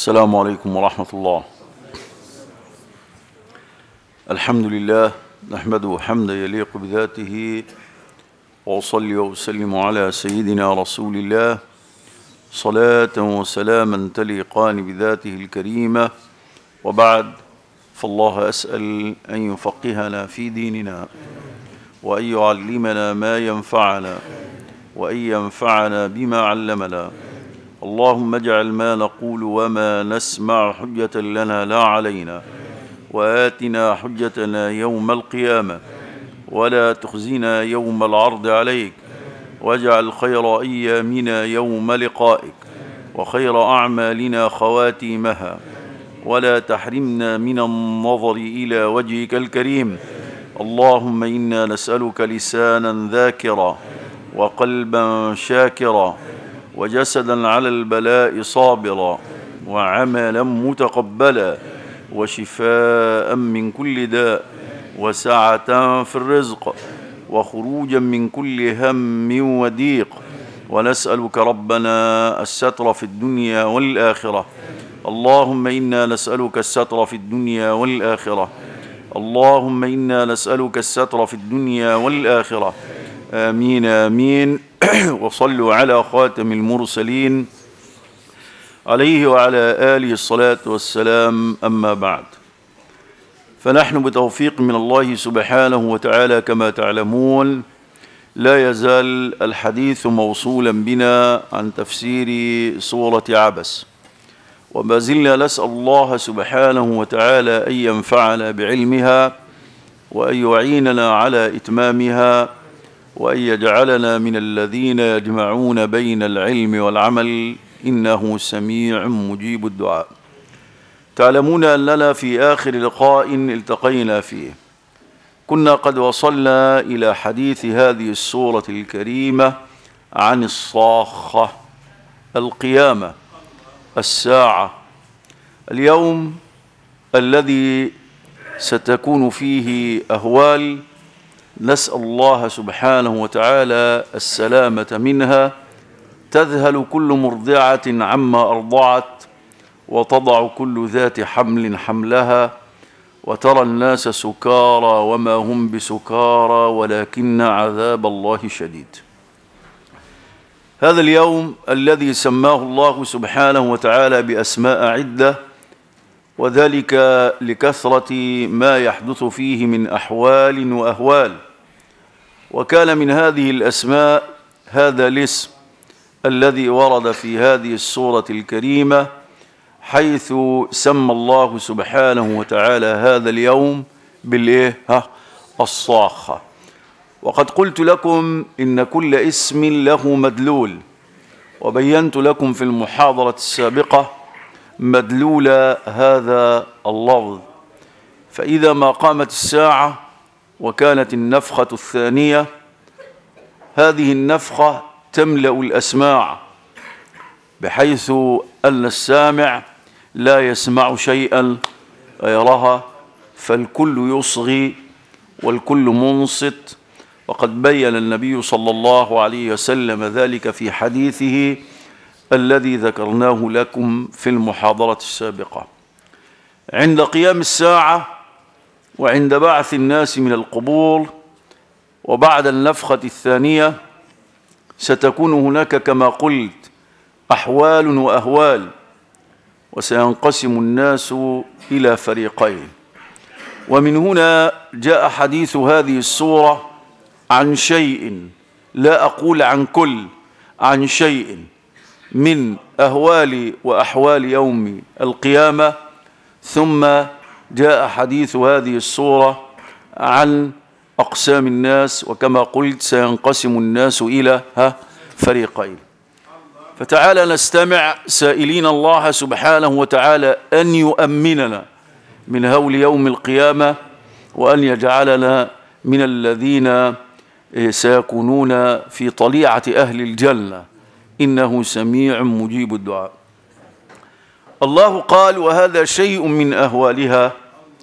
السلام عليكم ورحمة الله الحمد لله نحمده حمدا يليق بذاته وأصلي وأسلم على سيدنا رسول الله صلاة وسلاما تليقان بذاته الكريمة وبعد فالله أسأل أن يفقهنا في ديننا وأن يعلمنا ما ينفعنا وأن ينفعنا بما علمنا اللهم اجعل ما نقول وما نسمع حجة لنا لا علينا وآتنا حجتنا يوم القيامة ولا تخزنا يوم العرض عليك واجعل خير أيامنا يوم لقائك وخير أعمالنا خواتيمها ولا تحرمنا من النظر إلى وجهك الكريم اللهم إنا نسألك لسانا ذاكرا وقلبا شاكرا وجسدا على البلاء صابرا وعملا متقبلا وشفاء من كل داء وسعة في الرزق وخروجا من كل هم وضيق ونسألك ربنا الستر في الدنيا والآخرة اللهم إنا نسألك الستر في الدنيا والآخرة اللهم إنا نسألك الستر في الدنيا والآخرة آمين آمين وصلوا على خاتم المرسلين عليه وعلى آله الصلاة والسلام أما بعد فنحن بتوفيق من الله سبحانه وتعالى كما تعلمون لا يزال الحديث موصولا بنا عن تفسير سورة عبس وما زلنا نسأل الله سبحانه وتعالى أن ينفعنا بعلمها وأن يعيننا على إتمامها وأن يجعلنا من الذين يجمعون بين العلم والعمل إنه سميع مجيب الدعاء تعلمون أننا في آخر لقاء التقينا فيه كنا قد وصلنا إلى حديث هذه السورة الكريمة عن الصاخة القيامة الساعة اليوم الذي ستكون فيه أهوال نسأل الله سبحانه وتعالى السلامة منها تذهل كل مرضعة عما أرضعت وتضع كل ذات حمل حملها وترى الناس سكارى وما هم بسكارى ولكن عذاب الله شديد هذا اليوم الذي سماه الله سبحانه وتعالى بأسماء عدة وذلك لكثرة ما يحدث فيه من أحوال وأهوال وكان من هذه الأسماء هذا الاسم الذي ورد في هذه السورة الكريمة حيث سمى الله سبحانه وتعالى هذا اليوم بالإيه؟ ها الصاخة وقد قلت لكم إن كل اسم له مدلول وبينت لكم في المحاضرة السابقة مدلول هذا اللفظ فإذا ما قامت الساعة وكانت النفخة الثانية هذه النفخة تملأ الأسماع بحيث أن السامع لا يسمع شيئا غيرها فالكل يصغي والكل منصت وقد بين النبي صلى الله عليه وسلم ذلك في حديثه الذي ذكرناه لكم في المحاضرة السابقة عند قيام الساعة وعند بعث الناس من القبور وبعد النفخة الثانية ستكون هناك كما قلت أحوال وأهوال وسينقسم الناس إلى فريقين ومن هنا جاء حديث هذه السورة عن شيء لا أقول عن كل عن شيء من أهوال وأحوال يوم القيامة ثم جاء حديث هذه السورة عن أقسام الناس وكما قلت سينقسم الناس إلى ها فريقين فتعالى نستمع سائلين الله سبحانه وتعالى أن يؤمننا من هول يوم القيامة وأن يجعلنا من الذين سيكونون في طليعة أهل الجنة إنه سميع مجيب الدعاء الله قال وهذا شيء من أهوالها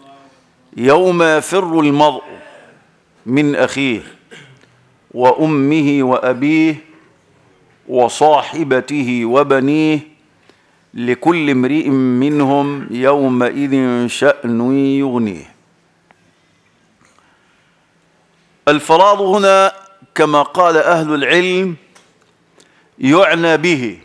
يوم يفر المرء من أخيه وأمه وأبيه وصاحبته وبنيه لكل امرئ منهم يومئذ شأن يغنيه الفراض هنا كما قال أهل العلم يعنى به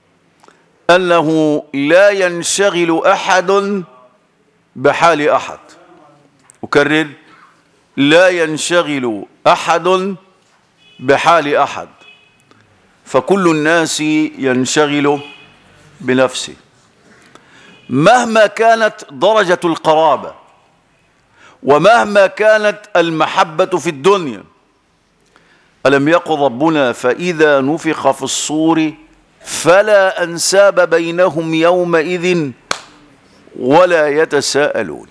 أنه لا ينشغل أحد بحال أحد أكرر لا ينشغل أحد بحال أحد فكل الناس ينشغل بنفسه مهما كانت درجة القرابة ومهما كانت المحبة في الدنيا ألم يقل ربنا فإذا نفخ في الصور فلا أنساب بينهم يومئذ ولا يتساءلون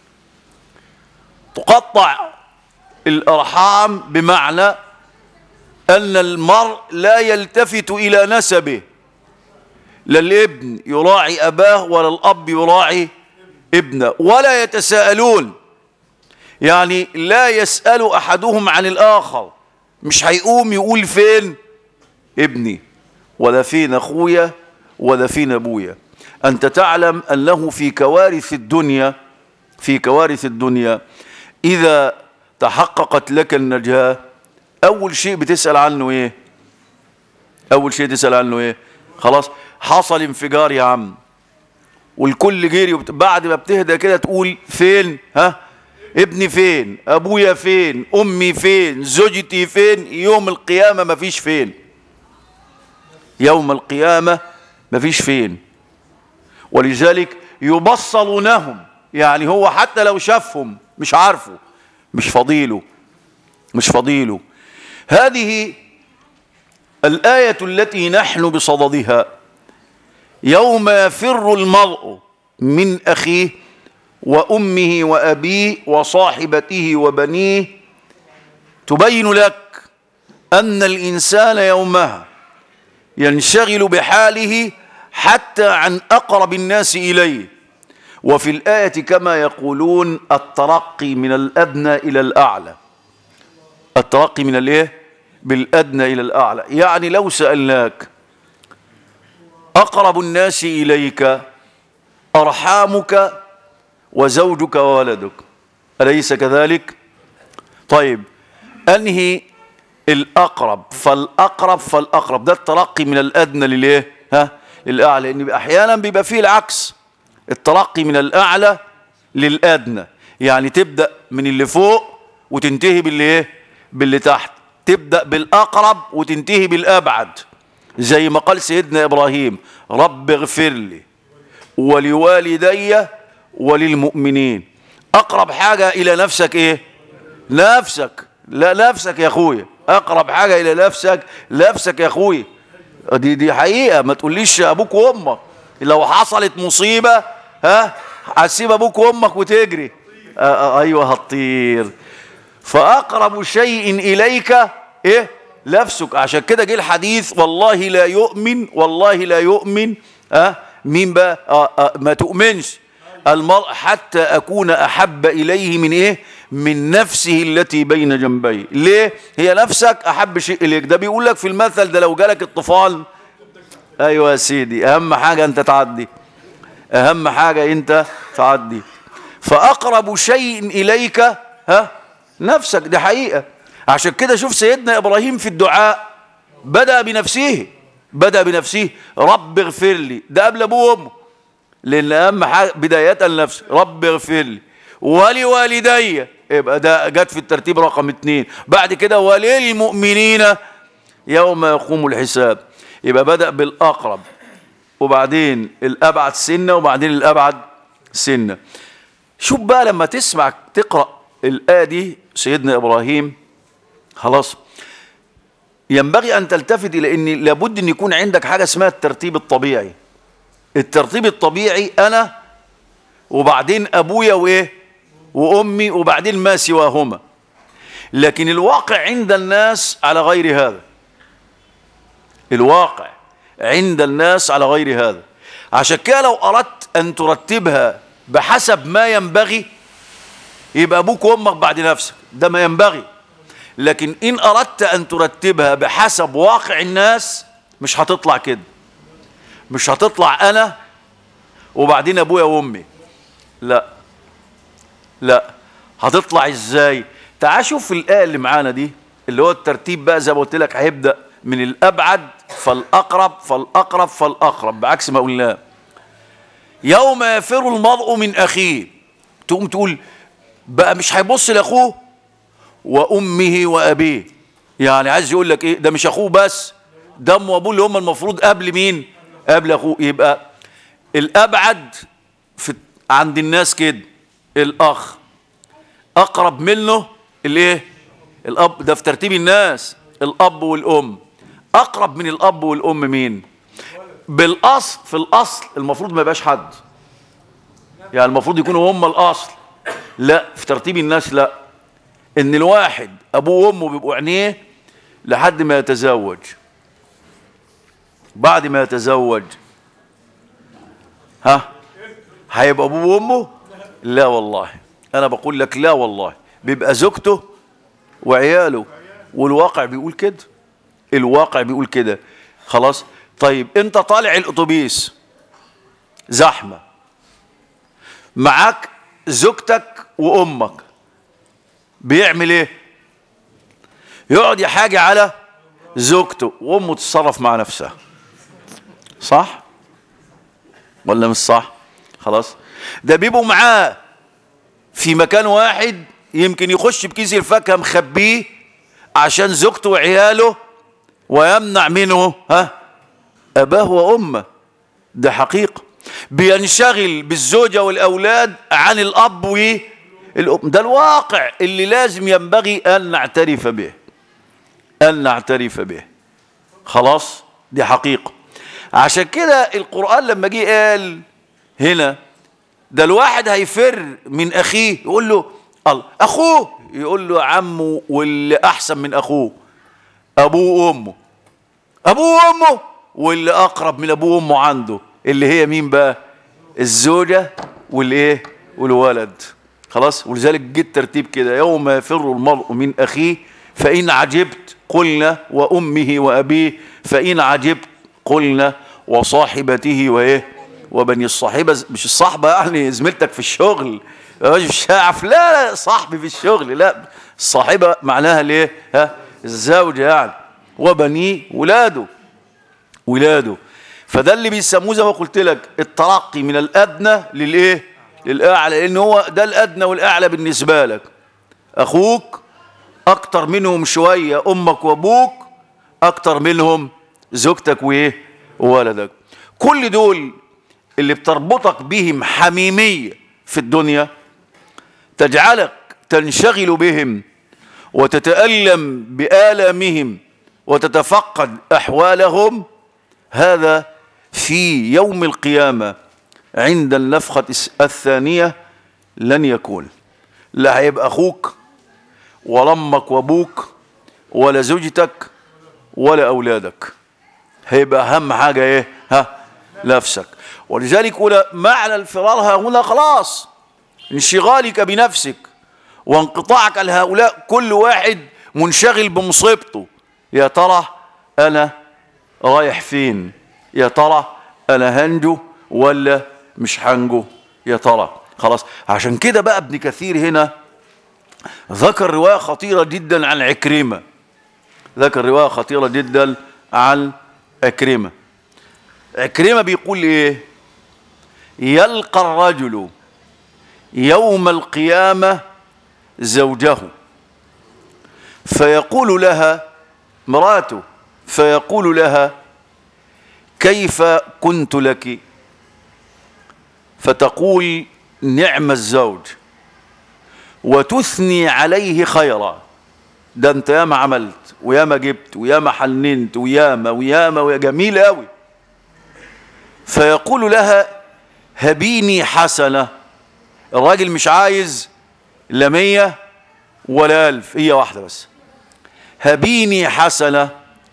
تقطع الأرحام بمعنى أن المرء لا يلتفت إلى نسبه لا الابن يراعي أباه ولا الأب يراعي ابنه ولا يتساءلون يعني لا يسأل أحدهم عن الآخر مش هيقوم يقول فين ابني ولا فين أخويا ولا فين أبويا أنت تعلم أنه في كوارث الدنيا في كوارث الدنيا إذا تحققت لك النجاة أول شيء بتسأل عنه إيه أول شيء تسأل عنه إيه خلاص حصل انفجار يا عم والكل جري وبت... بعد ما بتهدى كده تقول فين ها ابني فين ابويا فين امي فين زوجتي فين يوم القيامه مفيش فين يوم القيامه مفيش فين ولذلك يبصلونهم يعني هو حتى لو شافهم مش عارفه مش فضيله مش فضيله هذه الآية التي نحن بصددها يوم يفر المرء من أخيه وأمه وأبيه وصاحبته وبنيه تبين لك أن الإنسان يومها ينشغل بحاله حتى عن أقرب الناس إليه وفي الآية كما يقولون الترقي من الأدنى إلى الأعلى الترقي من الايه بالأدنى إلى الأعلى يعني لو سألناك أقرب الناس إليك أرحامك وزوجك وولدك أليس كذلك طيب أنهي الأقرب فالأقرب فالأقرب ده الترقي من الأدنى للإيه ها للأعلى لأن أحيانا بيبقى فيه العكس الترقي من الأعلى للأدنى يعني تبدأ من اللي فوق وتنتهي باللي إيه باللي تحت تبدأ بالأقرب وتنتهي بالأبعد زي ما قال سيدنا إبراهيم رب اغفر لي ولوالدي وللمؤمنين أقرب حاجة إلى نفسك إيه نفسك لا نفسك يا أخويا أقرب حاجة إلى نفسك نفسك يا أخويا دي دي حقيقة ما تقوليش أبوك وأمك لو حصلت مصيبة ها هتسيب أبوك وأمك وتجري آه أيوه هتطير فأقرب شيء إليك إيه نفسك عشان كده جه الحديث والله لا يؤمن والله لا يؤمن أه مين بقى أه أه ما تؤمنش المرء حتى أكون أحب إليه من إيه من نفسه التي بين جنبيه ليه هي نفسك أحب شيء إليك ده بيقول لك في المثل ده لو جالك الطفال أيوة يا سيدي أهم حاجة أنت تعدي أهم حاجة أنت تعدي فأقرب شيء إليك ها نفسك دي حقيقة عشان كده شوف سيدنا إبراهيم في الدعاء بدأ بنفسه بدأ بنفسه رب اغفر لي ده قبل أبوه وأمه لأن أهم حاجة بداية لنفسه رب اغفر لي ولوالدي يبقى ده جت في الترتيب رقم اتنين بعد كده وللمؤمنين يوم يقوم الحساب يبقى بدأ بالأقرب وبعدين الأبعد سنة وبعدين الأبعد سنة شوف بقى لما تسمع تقرأ الآية دي سيدنا إبراهيم خلاص ينبغي أن تلتفت إلى أن لابد أن يكون عندك حاجة اسمها الترتيب الطبيعي الترتيب الطبيعي أنا وبعدين أبويا وإيه وأمي وبعدين ما سواهما لكن الواقع عند الناس على غير هذا الواقع عند الناس على غير هذا عشان كده لو أردت أن ترتبها بحسب ما ينبغي يبقى أبوك وأمك بعد نفسك ده ما ينبغي لكن إن أردت أن ترتبها بحسب واقع الناس مش هتطلع كده مش هتطلع أنا وبعدين ابويا وامي لا لا هتطلع ازاي تعال شوف الايه اللي معانا دي اللي هو الترتيب بقى زي ما قلت لك هيبدا من الابعد فالاقرب فالاقرب فالاقرب بعكس ما قلناه يوم يفر المرء من اخيه تقوم تقول بقى مش هيبص لاخوه وامه وابيه يعني عايز يقول لك ايه ده مش اخوه بس ده امه وابوه اللي هم المفروض قبل مين قبل اخوه يبقى الابعد في عند الناس كده الاخ اقرب منه الايه الاب ده في ترتيب الناس الاب والام اقرب من الاب والام مين بالاصل في الاصل المفروض ما يبقاش حد يعني المفروض يكونوا هم الاصل لا في ترتيب الناس لا ان الواحد ابوه وامه بيبقوا عينيه لحد ما يتزوج بعد ما يتزوج ها هيبقى ابوه وامه لا والله انا بقول لك لا والله بيبقى زوجته وعياله والواقع بيقول كده الواقع بيقول كده خلاص طيب انت طالع الاتوبيس زحمه معاك زوجتك وامك بيعمل ايه يقعد يحاجي على زوجته وامه تتصرف مع نفسها صح ولا مش صح خلاص ده بيبقوا معاه في مكان واحد يمكن يخش بكيس الفاكهه مخبيه عشان زوجته وعياله ويمنع منه ها اباه وامه ده حقيقه بينشغل بالزوجه والاولاد عن الاب والام ده الواقع اللي لازم ينبغي ان نعترف به ان نعترف به خلاص دي حقيقه عشان كده القران لما جه قال هنا ده الواحد هيفر من اخيه يقول له الله اخوه يقول له عمه واللي احسن من اخوه ابوه وامه ابوه وامه واللي اقرب من ابوه وامه عنده اللي هي مين بقى الزوجه والايه والولد خلاص ولذلك جه الترتيب كده يوم يفر المرء من اخيه فان عجبت قلنا وامه وابيه فان عجبت قلنا وصاحبته وايه وبني الصاحبه مش الصاحبه يعني زميلتك في الشغل مش عارف لا لا صاحبي في الشغل لا الصاحبه معناها ليه ها الزوجه يعني وبنيه ولاده ولاده فده اللي بيسموه زي ما قلت لك الترقي من الادنى للايه للاعلى لان هو ده الادنى والاعلى بالنسبه لك اخوك اكتر منهم شويه امك وابوك اكتر منهم زوجتك وايه وولدك كل دول اللي بتربطك بهم حميميه في الدنيا تجعلك تنشغل بهم وتتالم بالامهم وتتفقد احوالهم هذا في يوم القيامه عند النفخه الثانيه لن يكون لا هيبقى اخوك ولا امك وابوك ولا زوجتك ولا اولادك هيبقى اهم حاجه ايه ها نفسك ولذلك هنا معنى الفرار ها هنا خلاص انشغالك بنفسك وانقطاعك لهؤلاء كل واحد منشغل بمصيبته يا ترى انا رايح فين يا ترى انا هنجو ولا مش هنجو يا ترى خلاص عشان كده بقى ابن كثير هنا ذكر رواية خطيرة جدا عن عكرمة ذكر رواية خطيرة جدا عن عكرمة عكرمة بيقول ايه يلقى الرجل يوم القيامة زوجه فيقول لها مراته فيقول لها كيف كنت لك فتقول نعم الزوج وتثني عليه خيرا ده انت ياما عملت وياما جبت وياما حننت وياما وياما ويا جميل قوي فيقول لها هبيني حسنة الراجل مش عايز لا مية ولا ألف هي واحدة بس هبيني حسنة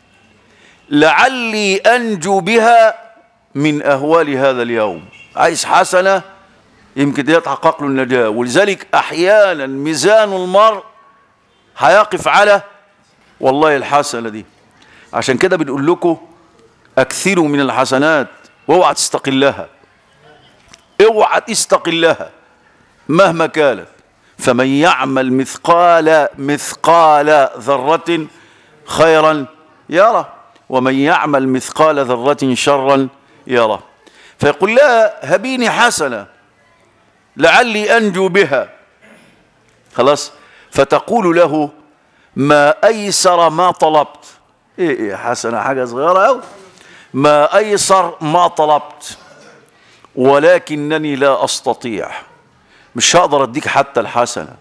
لعلي أنجو بها من أهوال هذا اليوم عايز حسنة يمكن دي يتحقق له النجاة ولذلك أحيانا ميزان المرء هيقف على والله الحسنة دي عشان كده بنقول لكم أكثروا من الحسنات واوعى تستقلها اوعى تستقلها مهما كانت فمن يعمل مثقال مثقال ذرة خيرا يرى ومن يعمل مثقال ذرة شرا يرى فيقول لها هبيني حسنة لعلي أنجو بها خلاص فتقول له ما أيسر ما طلبت إيه إيه حسنة حاجة صغيرة أو ما أيسر ما طلبت ولكنني لا أستطيع مش هقدر أديك حتى الحسنة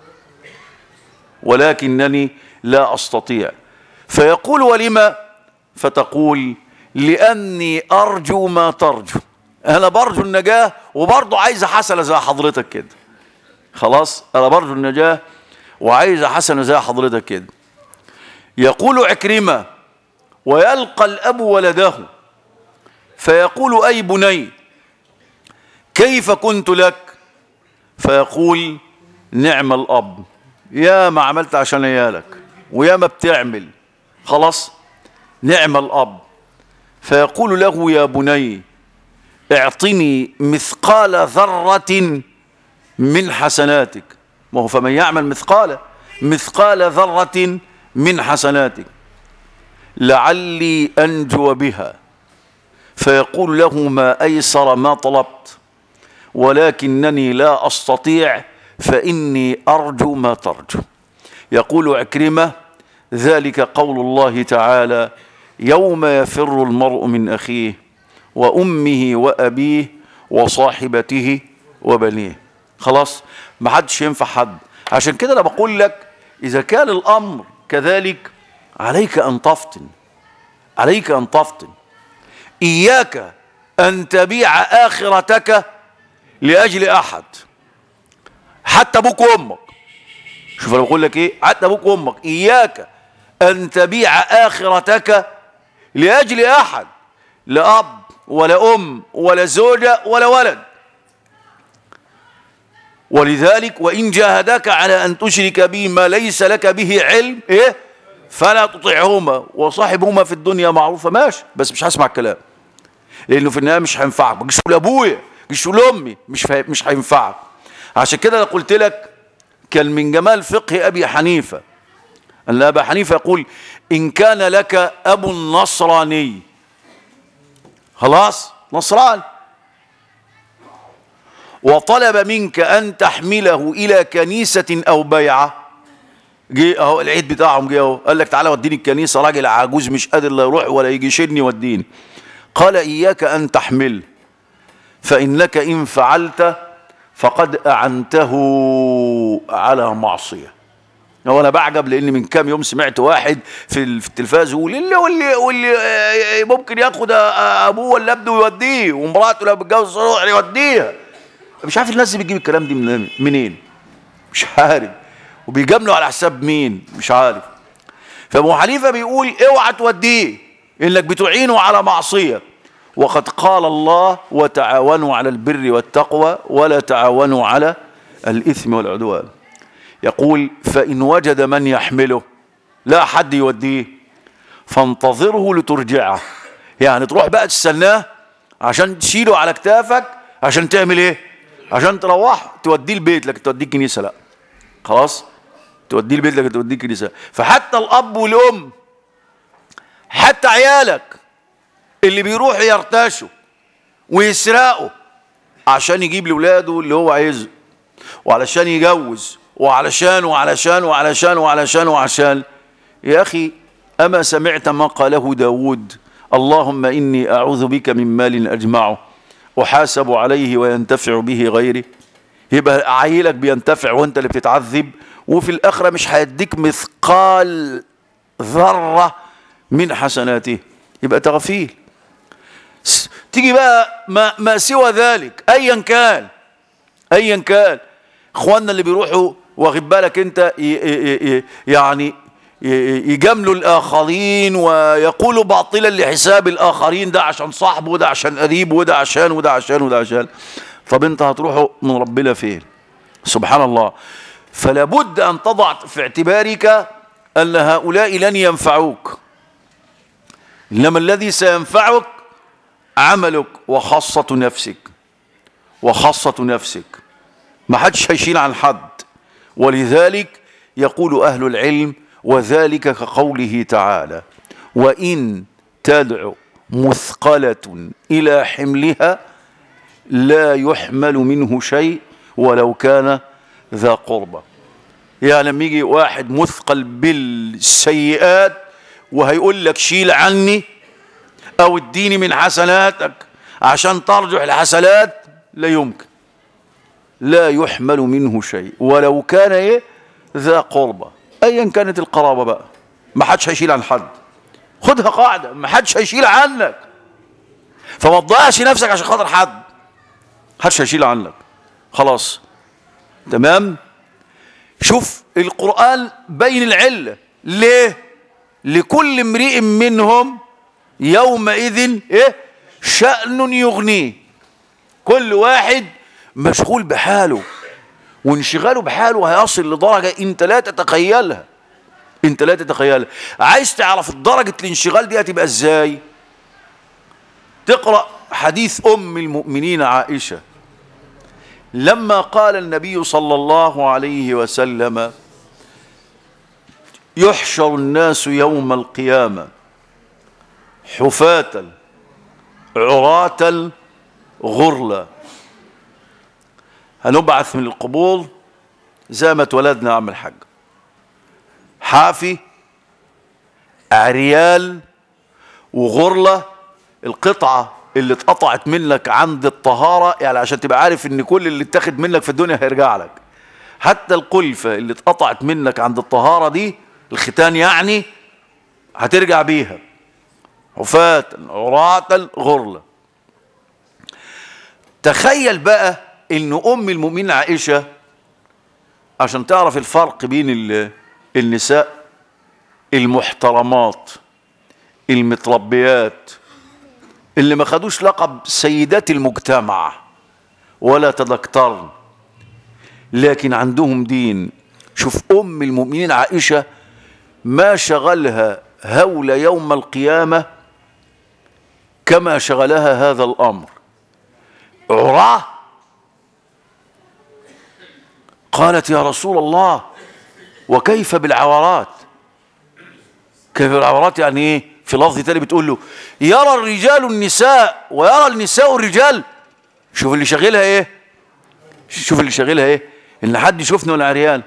ولكنني لا أستطيع فيقول ولما فتقول لأني أرجو ما ترجو أنا برجو النجاة وبرضه عايز حسنة زي حضرتك كده خلاص أنا برجو النجاة وعايز حسنة زي حضرتك كده يقول عكرمة ويلقى الأب ولده فيقول أي بني كيف كنت لك فيقول نعم الأب يا ما عملت عشان عيالك ويا ما بتعمل خلاص نعم الأب فيقول له يا بني اعطني مثقال ذرة من حسناتك ما هو فمن يعمل مثقال مثقال ذرة من حسناتك لعلي أنجو بها فيقول له ما أيسر ما طلبت ولكنني لا أستطيع فإني أرجو ما ترجو يقول عكرمة ذلك قول الله تعالى يوم يفر المرء من أخيه وأمه وأبيه وصاحبته وبنيه خلاص ما حدش ينفع حد عشان كده أنا بقول لك إذا كان الأمر كذلك عليك أن تفطن عليك أن تفطن إياك أن تبيع آخرتك لأجل أحد حتى أبوك وأمك شوف أنا بقول لك إيه حتى أبوك وأمك إياك أن تبيع آخرتك لأجل أحد لا أب ولا أم ولا زوجة ولا ولد ولذلك وإن جاهداك على أن تشرك بي ما ليس لك به علم إيه فلا تطيعهما وصاحبهما في الدنيا معروفة ماشي بس مش هسمع الكلام لأنه في النهاية مش هينفعك ما تجيش تقول لأبويا مش تقول لأمي مش فا... مش هينفعك عشان كده أنا قلت لك كان من جمال فقه أبي حنيفة أن أبا حنيفة يقول إن كان لك أب نصراني خلاص نصران وطلب منك أن تحمله إلى كنيسة أو بيعة جه اهو العيد بتاعهم جه اهو قال لك تعالى وديني الكنيسة راجل عجوز مش قادر لا يروح ولا يجي يشيلني وديني قال إياك أن تحمل فإنك إن فعلت فقد أعنته على معصية هو انا بعجب لان من كام يوم سمعت واحد في التلفاز يقول اللي واللي واللي ممكن ياخد ابوه ولا ابنه ويوديه ومراته لو بتجوز يروح يوديها مش عارف الناس دي بتجيب الكلام دي منين مش عارف وبيجاملوا على حساب مين مش عارف فابو حنيفه بيقول اوعى توديه انك بتعينه على معصيه وقد قال الله وتعاونوا على البر والتقوى ولا تعاونوا على الاثم والعدوان يقول فإن وجد من يحمله لا حد يوديه فانتظره لترجعه يعني تروح بقى تستناه عشان تشيله على كتافك عشان تعمل ايه عشان تروح توديه البيت لكن توديه الكنيسه لا خلاص توديه البيت لكن توديه الكنيسه فحتى الاب والام حتى عيالك اللي بيروحوا يرتاشوا ويسرقوا عشان يجيب لاولاده اللي هو عايزه وعلشان يجوز وعلشان وعلشان وعلشان وعلشان وعشان يا أخي أما سمعت ما قاله داود اللهم إني أعوذ بك من مال أجمعه أحاسب عليه وينتفع به غيري يبقى عيلك بينتفع وانت اللي بتتعذب وفي الآخرة مش هيديك مثقال ذرة من حسناته يبقى تغفيل تيجي بقى ما, ما سوى ذلك أيا كان أيا كان اخواننا اللي بيروحوا واخد بالك انت يعني يجاملوا الاخرين ويقولوا باطلا لحساب الاخرين ده عشان صاحبه وده عشان قريبه وده عشان وده عشان وده عشان طب انت هتروحوا من ربنا فين سبحان الله فلا بد ان تضع في اعتبارك ان هؤلاء لن ينفعوك انما الذي سينفعك عملك وخاصه نفسك وخاصة نفسك ما حدش هيشيل عن حد ولذلك يقول أهل العلم وذلك كقوله تعالى وإن تدعو مثقلة إلى حملها لا يحمل منه شيء ولو كان ذا قربة يعني لما يجي واحد مثقل بالسيئات وهيقول لك شيل عني او اديني من حسناتك عشان ترجح الحسنات لا يمكن لا يحمل منه شيء ولو كان ايه ذا قربة ايا كانت القرابة بقى ما حدش هيشيل عن حد خدها قاعدة ما حدش هيشيل عنك فما تضيعش نفسك عشان خاطر حد حدش هيشيل عنك خلاص تمام شوف القرآن بين العلة ليه لكل امرئ منهم يومئذ ايه شأن يغنيه كل واحد مشغول بحاله وانشغاله بحاله هيصل لدرجة انت لا تتخيلها انت لا تتخيلها عايز تعرف درجة الانشغال دي هتبقى ازاي تقرأ حديث ام المؤمنين عائشة لما قال النبي صلى الله عليه وسلم يحشر الناس يوم القيامة حفاة عراة غرلا هنبعث من القبور زي ما اتولدنا عم الحاج حافي عريال وغرلة القطعة اللي اتقطعت منك عند الطهارة يعني عشان تبقى عارف ان كل اللي اتاخد منك في الدنيا هيرجع لك حتى القلفة اللي اتقطعت منك عند الطهارة دي الختان يعني هترجع بيها حفاة عراة غرلة تخيل بقى ان ام المؤمنين عائشة عشان تعرف الفرق بين ال- النساء المحترمات المتربيات اللي ما خدوش لقب سيدات المجتمع ولا تدكترن لكن عندهم دين شوف ام المؤمنين عائشه ما شغلها هول يوم القيامه كما شغلها هذا الامر عراه قالت يا رسول الله وكيف بالعورات كيف بالعورات يعني ايه في لفظ تاني بتقول له يرى الرجال النساء ويرى النساء الرجال شوف اللي شاغلها ايه شوف اللي شاغلها ايه ان حد يشوفني وانا عريان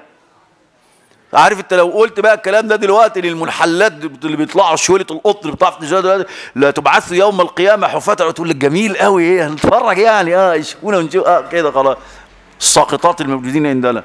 عارف انت لو قلت بقى الكلام ده دلوقتي للمنحلات اللي بيطلعوا شوية القط اللي بتاع في التجارة دلوقتي، لا تبعثوا يوم القيامة حفاة تقول لك جميل قوي ايه هنتفرج يعني اه يشوفونا ونشوف اه كده خلاص الساقطات الموجودين عندنا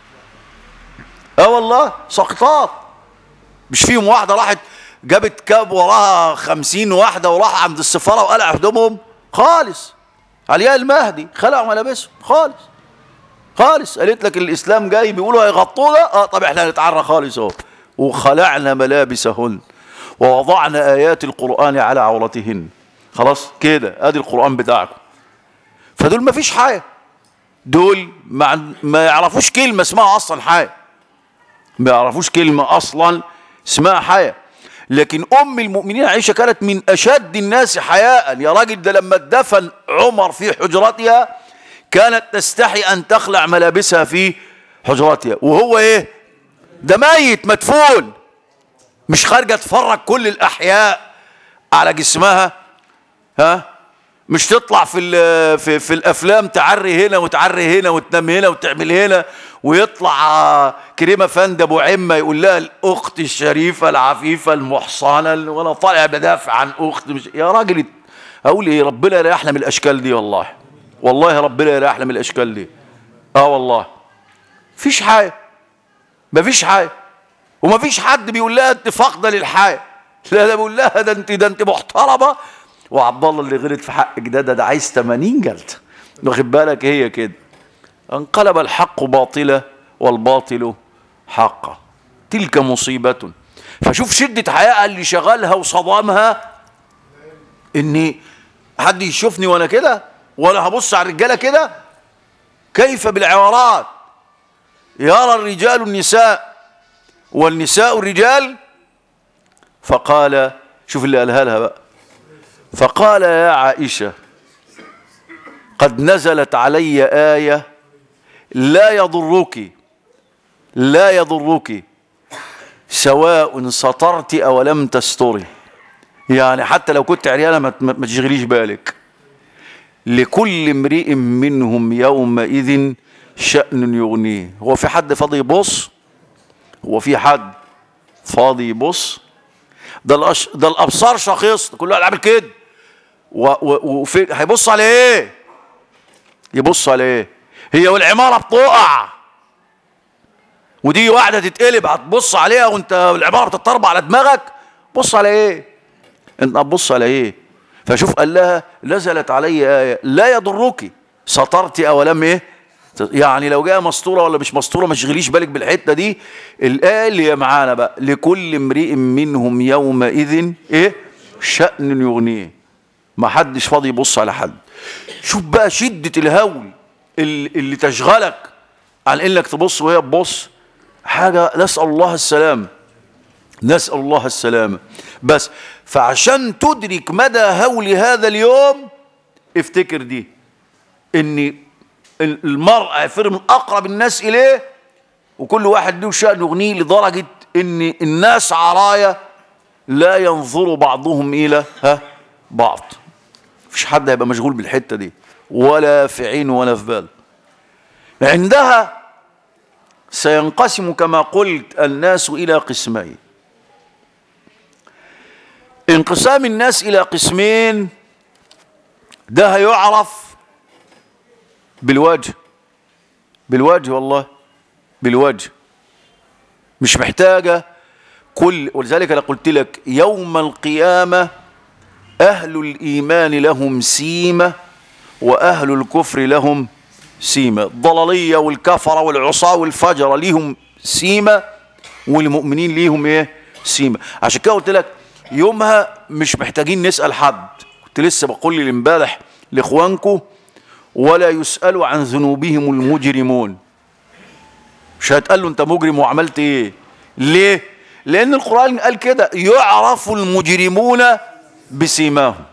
اه والله ساقطات مش فيهم واحدة راحت جابت كاب وراها خمسين واحدة وراح عند السفارة وقلع هدومهم خالص علياء المهدي خلعوا ملابسهم خالص خالص قالت لك الاسلام جاي بيقولوا هيغطونا اه طب احنا هنتعرى خالص اهو وخلعنا ملابسهن ووضعنا ايات القران على عورتهن خلاص كده ادي القران بتاعكم فدول ما فيش حاجه دول ما, ما يعرفوش كلمه اسمها اصلا حاجه ما يعرفوش كلمه اصلا اسمها حياه لكن ام المؤمنين عائشه كانت من اشد الناس حياء يا راجل ده لما اتدفن عمر في حجرتها كانت تستحي ان تخلع ملابسها في حجرتها وهو ايه ده ميت مدفون مش خارجه تفرج كل الاحياء على جسمها ها مش تطلع في ال- في في الافلام تعري هنا وتعري هنا وتنام هنا وتعمل هنا ويطلع آه، كريمه فند ابو عمه يقول لها الاخت الشريفه العفيفه المحصنه اللي- وانا طالع بدافع عن اخت مش يا راجل اقول ايه ربنا يريحنا من الاشكال دي والله والله ربنا يريحنا من الاشكال دي اه والله فيش حاجه مفيش حاجه ومفيش حد بيقول لها انت فاقده للحياه لا ده بيقول لها ده انت ده انت محترمه وعبد الله اللي غلط في حقك ده ده, ده عايز 80 جلده واخد بالك هي كده انقلب الحق باطلا والباطل حقا تلك مصيبة فشوف شدة حياء اللي شغلها وصدامها اني حد يشوفني وانا كده ولا هبص على الرجاله كده كيف بالعورات يرى الرجال النساء والنساء الرجال فقال شوف اللي قالها لها بقى فقال يا عائشة قد نزلت علي آية لا يضرك لا يضرك سواء سطرت أو لم تستري يعني حتى لو كنت عريانة ما ما- ما تشغليش بالك لكل امرئ منهم يومئذ شأن يغنيه هو في حد فاضي يبص هو في حد فاضي يبص ده الأش... ده الابصار شخيص كل واحد عامل كده و... و... وفي هيبص على ايه يبص على ايه هي والعماره بتقع ودي واحده تتقلب هتبص عليها وانت العماره بتتطربع على دماغك بص على ايه انت هتبص على ايه فشوف قال لها نزلت علي ايه لا يضرك سطرت او لم ايه يعني لو جاء مسطوره ولا مش مسطوره ما تشغليش بالك بالحته دي الايه اللي هي معانا بقى لكل امرئ منهم يومئذ ايه شأن يغنيه ما حدش فاضي يبص على حد شوف بقى شدة الهول اللي, اللي تشغلك عن انك تبص وهي تبص حاجة نسأل الله السلامة نسأل الله السلامة بس فعشان تدرك مدى هول هذا اليوم افتكر دي ان المرأة يفر من اقرب الناس اليه وكل واحد له شأن يغنيه لدرجة ان الناس عرايا لا ينظر بعضهم الى ها بعض مفيش حد هيبقى مشغول بالحتة دي ولا في عين ولا في بال عندها سينقسم كما قلت الناس إلى قسمين انقسام الناس إلى قسمين ده هيعرف بالوجه بالوجه والله بالوجه مش محتاجة كل ولذلك أنا قلت لك يوم القيامة أهل الإيمان لهم سيمة وأهل الكفر لهم سيمة الضلالية والكفرة والعصاة والفجرة ليهم سيمة والمؤمنين ليهم ايه سيمة عشان كده قلت لك يومها مش محتاجين نسأل حد كنت لسه بقول لي امبارح لاخوانكم ولا يسألوا عن ذنوبهم المجرمون مش هتقال له انت مجرم وعملت ايه ليه لان القرآن قال كده يعرف المجرمون بسيماهم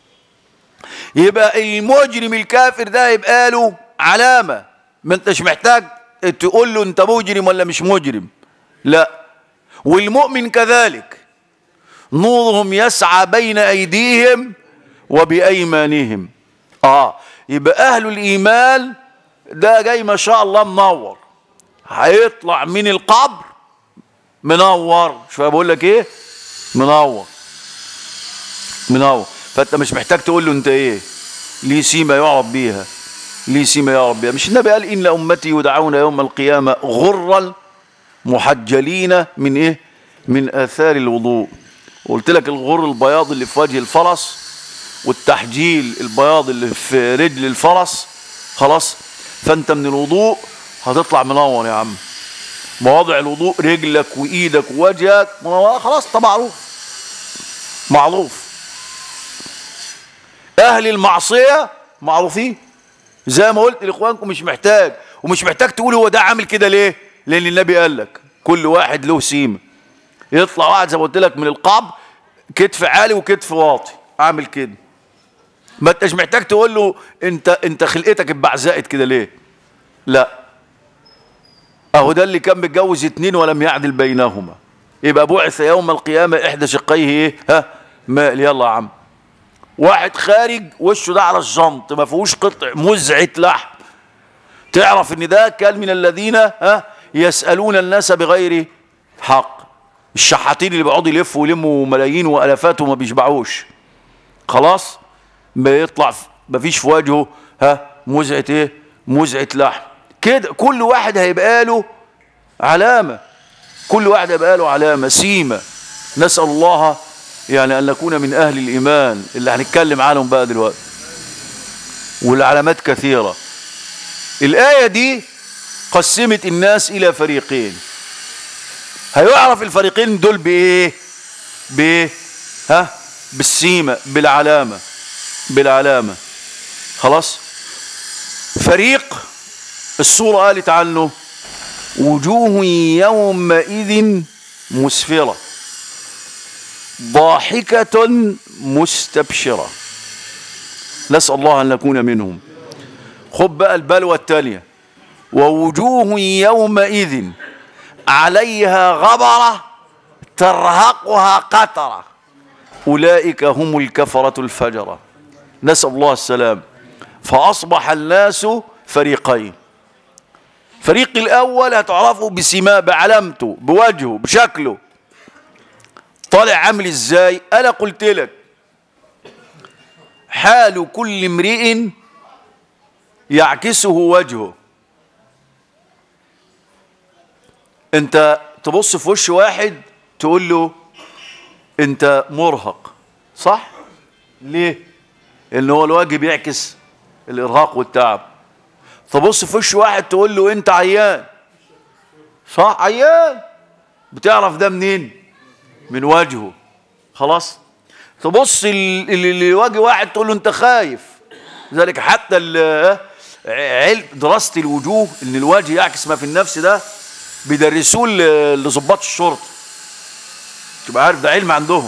يبقى المجرم الكافر ده يبقى له علامة ما انتش محتاج تقول له انت مجرم ولا مش مجرم لا والمؤمن كذلك نورهم يسعى بين ايديهم وبايمانهم اه يبقى اهل الايمان ده جاي ما شاء الله منور هيطلع من القبر منور شويه بقول لك ايه منور منور فانت مش محتاج تقول له انت ايه ليه سيما يعرف بيها ليه سيما يعرف بيها مش النبي قال ان امتي يدعون يوم القيامه غرا محجلين من ايه من اثار الوضوء قلت لك الغر البياض اللي في وجه الفرس والتحجيل البياض اللي في رجل الفرس خلاص فانت من الوضوء هتطلع منور يا عم مواضع الوضوء رجلك وايدك ووجهك منور خلاص ده معروف معروف اهل المعصيه معروفين زي ما قلت لاخوانكم مش محتاج ومش محتاج تقول هو ده عامل كده ليه لان النبي قال لك كل واحد له سيمه يطلع واحد زي ما قلت لك من القبر كتف عالي وكتف واطي عامل كده ما انتش محتاج تقول له انت انت خلقتك اتبعزقت كده ليه لا اهو ده اللي كان متجوز اتنين ولم يعدل بينهما يبقى بعث يوم القيامه احدى شقيه ايه ها مال يلا يا عم واحد خارج وشه ده على الجنط ما فيهوش قطع مزعه لحم تعرف ان ده كان من الذين ها يسالون الناس بغير حق الشحاتين اللي بيقعدوا يلفوا ويلموا ملايين والافات وما بيشبعوش خلاص ما يطلع ما فيش في وجهه ها مزعه ايه مزعه لحم كده كل واحد هيبقى له علامه كل واحد هيبقى له علامه سيمه نسال الله يعني ان نكون من اهل الايمان اللي هنتكلم عنهم بقى دلوقتي والعلامات كثيره الايه دي قسمت الناس الى فريقين هيعرف الفريقين دول بايه بايه ها بالسيمه بالعلامه بالعلامه خلاص فريق الصوره قالت عنه وجوه يومئذ مسفره ضاحكه مستبشره نسال الله ان نكون منهم خد بقى البلوى التانية ووجوه يومئذ عليها غبرة ترهقها قترة أولئك هم الكفرة الفجرة نسأل الله السلام فأصبح الناس فريقين فريق الأول هتعرفه بسماء بعلامته بوجهه بشكله طالع عامل ازاي أنا قلت لك حال كل امرئ يعكسه وجهه انت تبص في وش واحد تقول له انت مرهق صح ليه ان هو الوجه بيعكس الارهاق والتعب تبص في وش واحد تقول له انت عيان صح عيان بتعرف ده منين من وجهه خلاص تبص ال- ال- لوجه واحد تقول له انت خايف ذلك حتى ال- علم دراسة الوجوه ان الوجه يعكس ما في النفس ده بيدرسوه ل- لضباط الشرطة تبقى عارف ده علم عندهم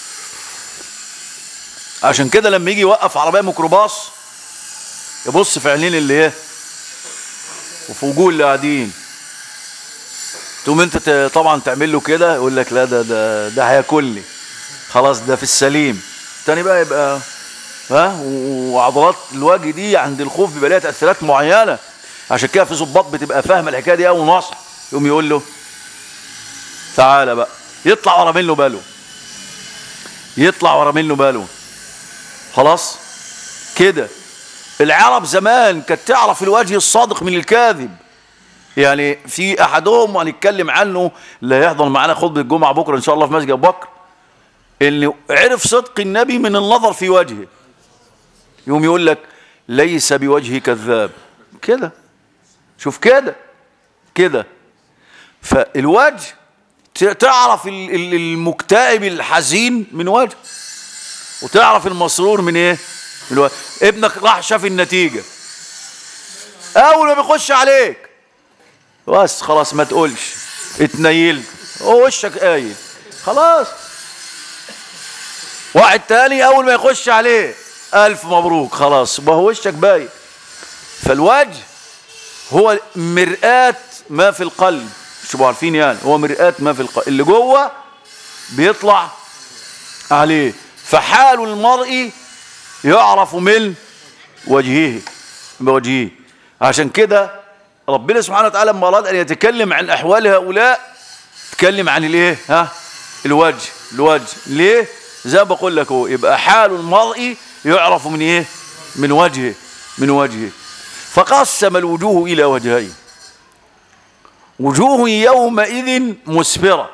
عشان كده لما يجي يوقف عربية ميكروباص يبص في عينين اللي ايه وفي وجوه اللي قاعدين تقوم انت ت- طبعا تعمل له كده يقول لك لا ده ده ده هياكلني خلاص ده في السليم تاني بقى يبقى ها و- وعضلات الوجه دي عند الخوف بيبقى لها تاثيرات معينه عشان كده في ظباط بتبقى فاهمه الحكايه دي قوي نصح يقوم يقول له تعالى بقى يطلع ورا منه باله يطلع ورا منه باله خلاص كده العرب زمان كانت تعرف الوجه الصادق من الكاذب يعني في احدهم هنتكلم عنه اللي هيحضر معانا خطبه الجمعه بكره ان شاء الله في مسجد ابو بكر اللي عرف صدق النبي من النظر في وجهه يقوم يقول لك ليس بوجه كذاب كده شوف كده كده فالوجه ت- تعرف ال- ال- المكتئب الحزين من وجه وتعرف المسرور من ايه من الوجه ابنك راح شاف النتيجه اول ما بيخش عليك بس خلاص ما تقولش اتنيلت هو وشك قايل خلاص واحد تاني اول ما يخش عليه الف مبروك خلاص ما هو وشك باين فالوجه هو مرآة ما في القلب مش تبقوا عارفين يعني هو مرآة ما في القلب اللي جوه بيطلع عليه فحال المرء يعرف من وجهه بوجهه عشان كده ربنا سبحانه وتعالى لما اراد ان يتكلم عن احوال هؤلاء تكلم عن الايه ها الوجه الوجه ليه زي ما بقول لك هو يبقى حال المرء يعرف من ايه من وجهه من وجهه فقسم الوجوه الى وجهين وجوه يومئذ مسفره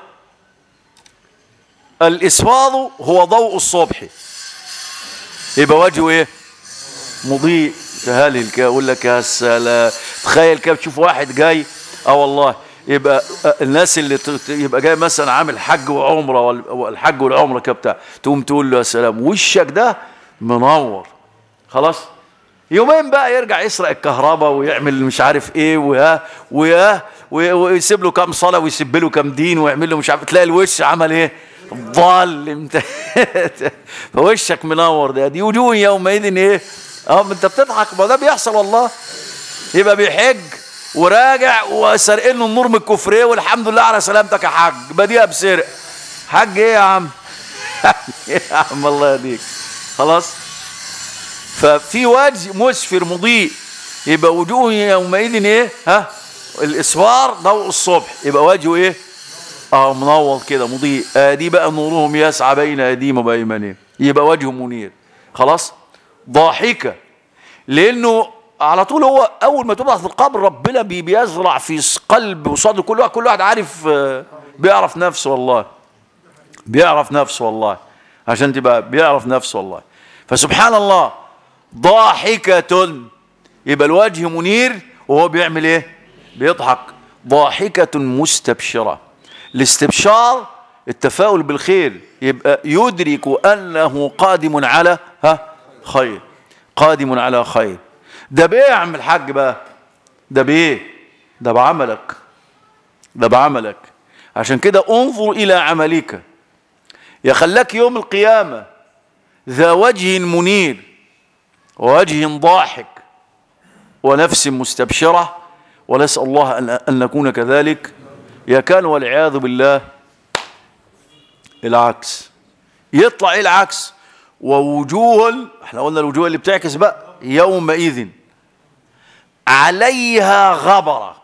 الاسفار هو ضوء الصبح يبقى وجهه ايه مضيء تهلل كده يقول لك يا سلام تخيل كده تشوف واحد جاي اه والله يبقى آه، الناس اللي ت- ت- يبقى جاي مثلا عامل حج وعمره وال- والحج والعمره كده بتاع تقوم تقول له يا سلام وشك ده منور خلاص يومين بقى يرجع يسرق الكهرباء ويعمل مش عارف ايه ويا ويا وي- ويسيب له كام صلاه ويسيب له كام دين ويعمل له مش عارف تلاقي الوش عمل ايه ضال انت فوشك منور ده دي وجوه يومئذ ايه اه ما انت بتضحك ما ده بيحصل والله يبقى بيحج وراجع وسارقين له النور من الكفريه والحمد لله على سلامتك يا حاج بديها بسرق حاج ايه يا عم ايه يا عم الله يهديك خلاص ففي وجه مسفر مضيء يبقى وجوه يومئذ ايه ها الاسفار ضوء الصبح يبقى وجهه ايه اه منور كده مضيء آه دي بقى نورهم يسعى بين ايديهم وبايمانهم يبقى وجهه منير خلاص ضاحكه لانه على طول هو اول ما تبعث في القبر ربنا بي- بيزرع في قلب وصدر كل واحد كل واحد عارف آه، بيعرف نفسه والله بيعرف نفسه والله عشان تبقى بيعرف نفسه والله فسبحان الله ضاحكة يبقى الوجه منير وهو بيعمل ايه بيضحك ضاحكة مستبشرة الاستبشار التفاؤل بالخير يبقى يدرك أنه قادم على ها خير قادم على خير ده بإيه يا عم الحاج بقى ده بإيه ده بعملك ده بعملك عشان كده انظر إلى عملك يخلك يوم القيامة ذا وجه منير ووجه ضاحك ونفس مستبشرة ونسأل الله أن, أن نكون كذلك يكان والعياذ بالله العكس يطلع ايه العكس ووجوه احنا قلنا الوجوه اللي بتعكس بقى يومئذ عليها غبرة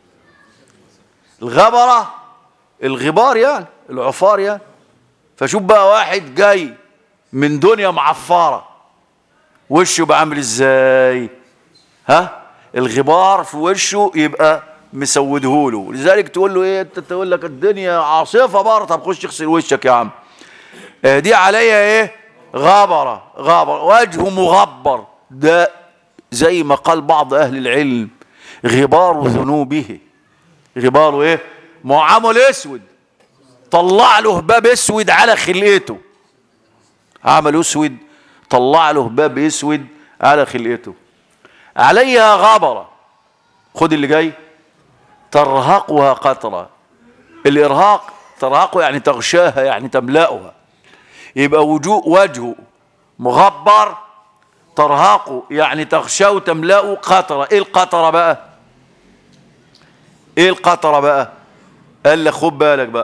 الغبرة الغبار يعني العفار يعني فشوف بقى واحد جاي من دنيا معفرة وشه بقى عامل ازاي ها الغبار في وشه يبقى مسودهوله لذلك تقول له ايه انت تقول لك الدنيا عاصفه بره طب خش اغسل وشك يا عم اه دي عليا ايه غبره غبره وجهه مغبر ده زي ما قال بعض اهل العلم غبار ذنوبه غباره ايه ما هو عمل اسود طلع له باب اسود على خلقته عمل اسود طلع له باب اسود على خلقته عليها غبره خد اللي جاي ترهقها قطرة الإرهاق ترهقه يعني تغشاها يعني تملأها يبقى وجوه وجهه مغبر ترهقه يعني تغشاه وتملأه قطرة ايه القطرة بقى ايه القطرة بقى قال لك خد بالك بقى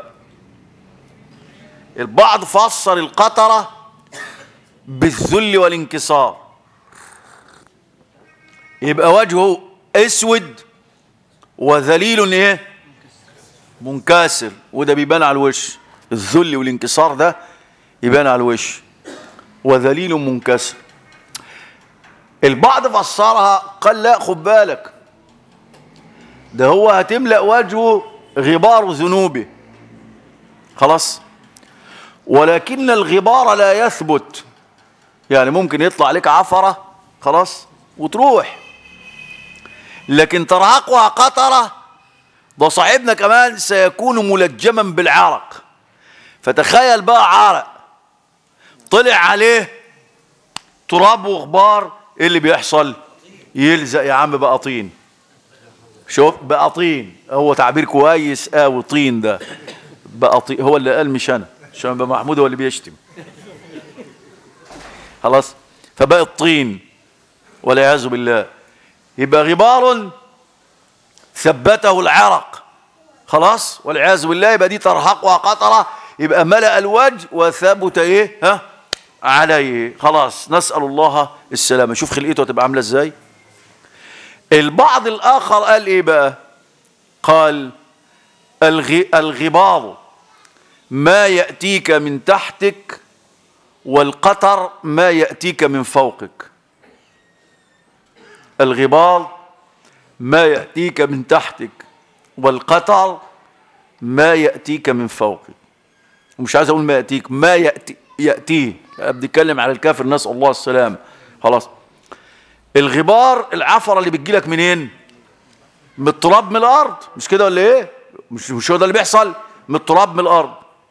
البعض فسر القطرة بالذل والانكسار يبقى وجهه اسود وذليل ايه منكسر وده بيبان على الوش الذل والانكسار ده يبان على الوش وذليل منكسر البعض فسرها قال لا خد بالك ده هو هتملأ وجهه غبار ذنوبه خلاص ولكن الغبار لا يثبت يعني ممكن يطلع عليك عفرة خلاص وتروح لكن ترهقها قطرة ده صاحبنا كمان سيكون ملجما بالعرق فتخيل بقى عرق طلع عليه تراب وغبار ايه اللي بيحصل يلزق يا عم بقى طين شوف بقى طين هو تعبير كويس قوي طين ده بقى طين هو اللي قال مش انا عشان بقى محمود هو اللي بيشتم خلاص فبقى الطين والعياذ بالله يبقى غبار ثبته العرق خلاص والعياذ بالله يبقى دي ترهقها قطرة يبقى ملأ الوجه وثبت ايه ها عليه خلاص نسأل الله السلامة شوف خلقته هتبقى عاملة ازاي البعض الآخر قال ايه بقى قال الغي الغبار ما يأتيك من تحتك والقطر ما يأتيك من فوقك الغبار ما يأتيك من تحتك والقطر ما يأتيك من فوقك ومش عايز أقول ما يأتيك ما يأتي يأتيه بنتكلم على الكافر نسأل الله السلام خلاص الغبار العفرة اللي بتجيلك منين من التراب من الأرض مش كده ولا إيه مش مش هو ده اللي بيحصل من التراب من الأرض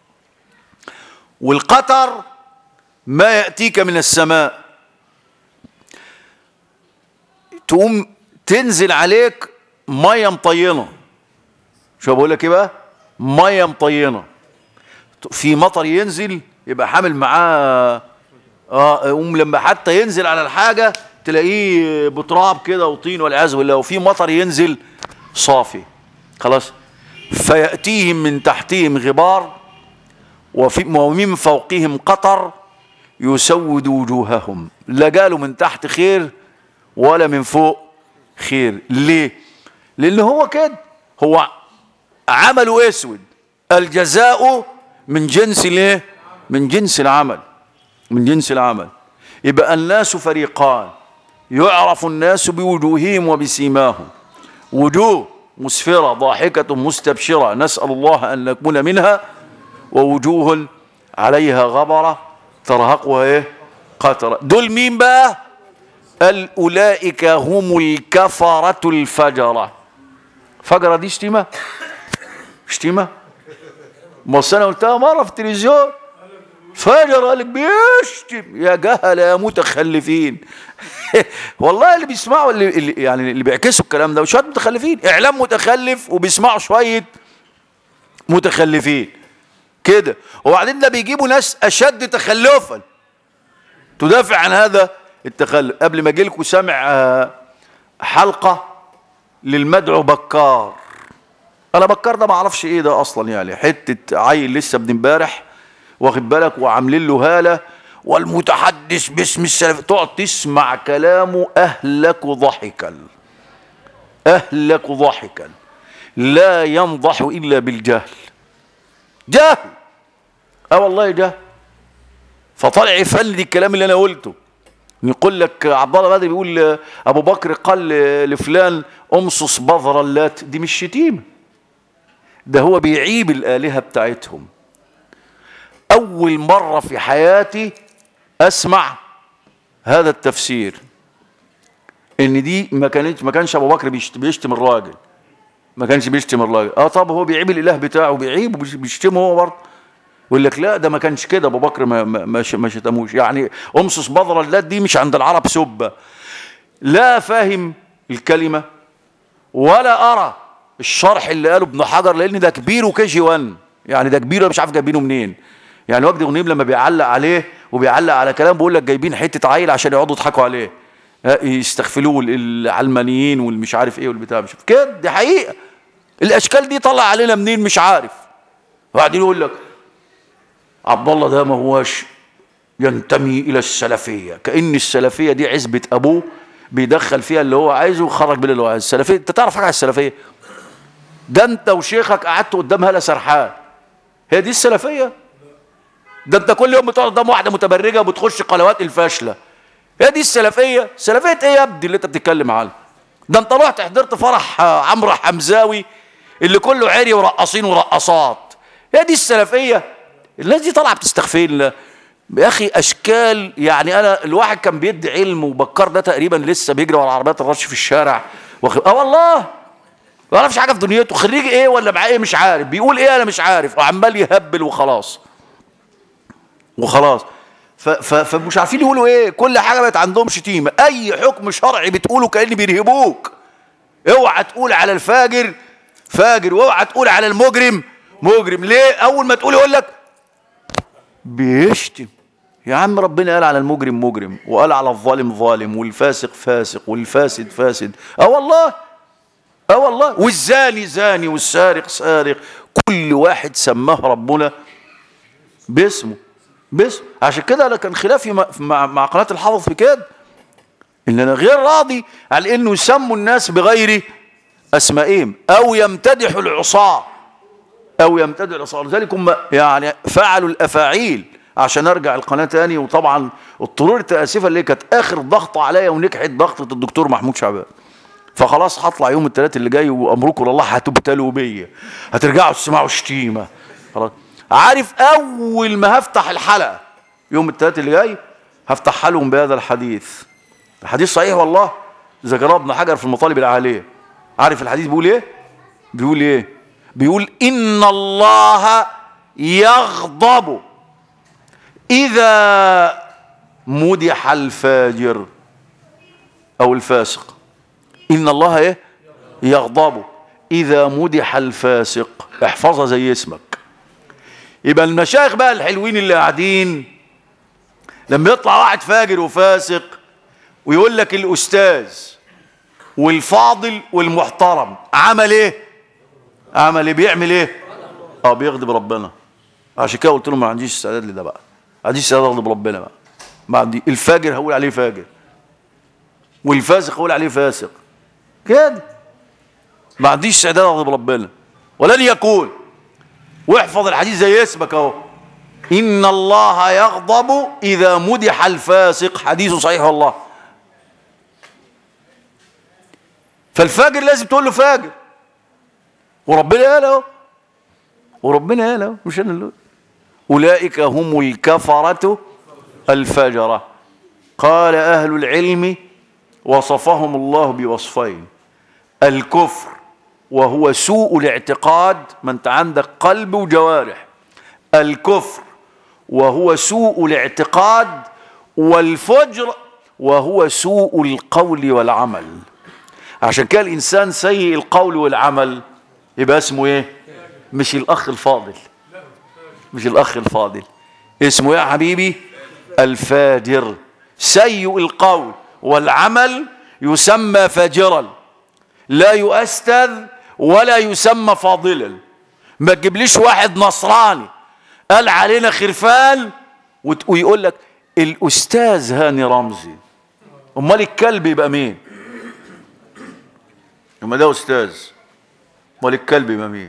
والقطر ما يأتيك من السماء تقوم تنزل عليك ميه مطينه شو بقول لك ايه بقى ميه مطينه في مطر ينزل يبقى حامل معاه اه يقوم لما حتى ينزل على الحاجه تلاقيه بتراب كده وطين والعياذ بالله وفي مطر ينزل صافي خلاص فياتيهم من تحتهم غبار وفي ومن فوقهم قطر يسود وجوههم لا قالوا من تحت خير ولا من فوق خير ليه لان هو كده هو عمله اسود الجزاء من جنس الايه من جنس العمل من جنس العمل يبقى الناس فريقان يعرف الناس بوجوههم وبسيماهم وجوه مسفرة ضاحكة مستبشرة نسأل الله أن نكون منها ووجوه عليها غبرة ترهقها ايه قترة دول مين بقى قال أولئك هم الكفرة الفجرة فجرة دي شتيمة شتيمة ما أنا قلتها مرة في التلفزيون فجر قال بيشتم يا جهل يا متخلفين والله اللي بيسمعوا اللي, اللي يعني اللي بيعكسوا الكلام ده شويه متخلفين اعلام متخلف وبيسمعوا شويه متخلفين كده وبعدين ده بيجيبوا ناس اشد تخلفا تدافع عن هذا التخلف قبل ما اجي لكم سامع حلقة للمدعو بكار انا بكار ده ما اعرفش ايه ده اصلا يعني حتة عيل لسه ابن امبارح واخد بالك وعاملين له هالة والمتحدث باسم السلف تقعد تسمع كلامه اهلك ضحكا اهلك ضحكا لا ينضح الا بالجهل جهل اه والله جهل فطلع يفند الكلام اللي انا قلته يقول لك عبد الله بدري بيقول ابو بكر قال لفلان امصص بذر اللات دي مش شتيمه ده هو بيعيب الالهه بتاعتهم اول مره في حياتي اسمع هذا التفسير ان دي ما كانتش ما كانش ابو بكر بيشت- بيشتم الراجل ما كانش بيشتم الراجل اه طب هو بيعيب الاله بتاعه بيعيب وبيشتمه هو برضه يقول لك لا ده ما كانش كده ابو بكر ما ما ما ش- ما شتموش يعني امصص بذر اللات دي مش عند العرب سبه لا فاهم الكلمه ولا ارى الشرح اللي قاله ابن حجر لان ده كبير وكي جي 1 يعني ده كبير أنا مش عارف جايبينه منين يعني وجدي غنيم لما بيعلق عليه وبيعلق على كلام بيقول لك جايبين حته عيل عشان يقعدوا يضحكوا عليه ها، يستغفلوه العلمانيين والمش عارف ايه والبتاع مش عارف. كده دي حقيقه الاشكال دي طلع علينا منين مش عارف وبعدين يقول لك عبد الله ده ما هوش ينتمي الى السلفيه كان السلفيه دي عزبه ابوه بيدخل فيها اللي هو عايزه وخرج باللي هو عايزه السلفيه انت تعرف حاجه عن السلفيه ده انت وشيخك قعدت قدام هلا سرحان هي دي السلفيه ده انت كل يوم بتقعد قدام واحده متبرجه وبتخش قنوات الفاشله هي دي السلفيه سلفيه ايه يا ابني اللي انت بتتكلم عنه ده انت رحت حضرت فرح آه، عمرو حمزاوي اللي كله عري ورقاصين ورقصات هي دي السلفيه الناس دي طالعه بتستغفل يا اخي اشكال يعني انا الواحد كان بيدي علم وبكار ده تقريبا لسه بيجري ورا عربيات الرش في الشارع واخد اه والله ما يعرفش حاجه في دنيته خريج ايه ولا معاه ايه مش عارف بيقول ايه انا مش عارف وعمال يهبل وخلاص وخلاص ف- ف- فمش عارفين يقولوا ايه كل حاجه بقت عندهم شتيمه اي حكم شرعي بتقوله كان بيرهبوك اوعى تقول على الفاجر فاجر واوعى تقول على المجرم مجرم ليه اول ما تقول يقول لك بيشتم يا عم ربنا قال على المجرم مجرم وقال على الظالم ظالم والفاسق فاسق والفاسد فاسد اه والله اه والله والزاني زاني والسارق سارق كل واحد سماه ربنا باسمه باسمه عشان كده انا كان خلافي مع- مع مع قناه الحافظ في كده ان انا غير راضي على انه يسموا الناس بغير اسمائهم او يمتدحوا العصاه او يمتدح العصاه لذلك هم يعني فعلوا الافاعيل عشان ارجع القناه تاني وطبعا اضطررت اسفا اللي كانت اخر ضغطه عليا ونجحت ضغطه الدكتور محمود شعبان فخلاص هطلع يوم الثلاث اللي جاي وامركم لله هتبتلوا بيا هترجعوا تسمعوا شتيمه خلاص عارف اول ما هفتح الحلقه يوم الثلاث اللي جاي هفتحها لهم بهذا الحديث الحديث صحيح والله ذكره ابن حجر في المطالب العاليه عارف الحديث بيقول ايه بيقول ايه بيقول ان الله يغضب اذا مدح الفاجر او الفاسق ان الله ايه يغضب اذا مدح الفاسق احفظها زي اسمك يبقى المشايخ بقى الحلوين اللي قاعدين لما يطلع واحد فاجر وفاسق ويقول لك الاستاذ والفاضل والمحترم عمل ايه عمل ايه بيعمل ايه اه بيغضب ربنا عشان كده قلت له ما عنديش استعداد لده بقى ما عنديش استعداد اغضب ربنا بقى ما عندي الفاجر هقول عليه فاجر والفاسق هقول عليه فاسق كده ما عنديش استعداد اغضب ربنا ولن يكون واحفظ الحديث زي اسمك اهو ان الله يغضب اذا مدح الفاسق حديث صحيح والله فالفاجر لازم تقول له فاجر وربنا قال اهو وربنا قال اهو مش انا اللي قلت. اولئك هم الكفره الفجره قال اهل العلم وصفهم الله بوصفين الكفر وهو سوء الاعتقاد ما انت عندك قلب وجوارح الكفر وهو سوء الاعتقاد والفجر وهو سوء القول والعمل عشان كده الانسان سيء القول والعمل يبقى اسمه ايه مش الاخ الفاضل مش الاخ الفاضل اسمه ايه يا حبيبي الفاجر سيء القول والعمل يسمى فاجرا لا يؤستذ ولا يسمى فاضلا ما تجيبليش واحد نصراني قال علينا خرفان وت- ويقول لك الاستاذ هاني رمزي امال الكلب يبقى مين اما ده استاذ امال الكلب يبقى مين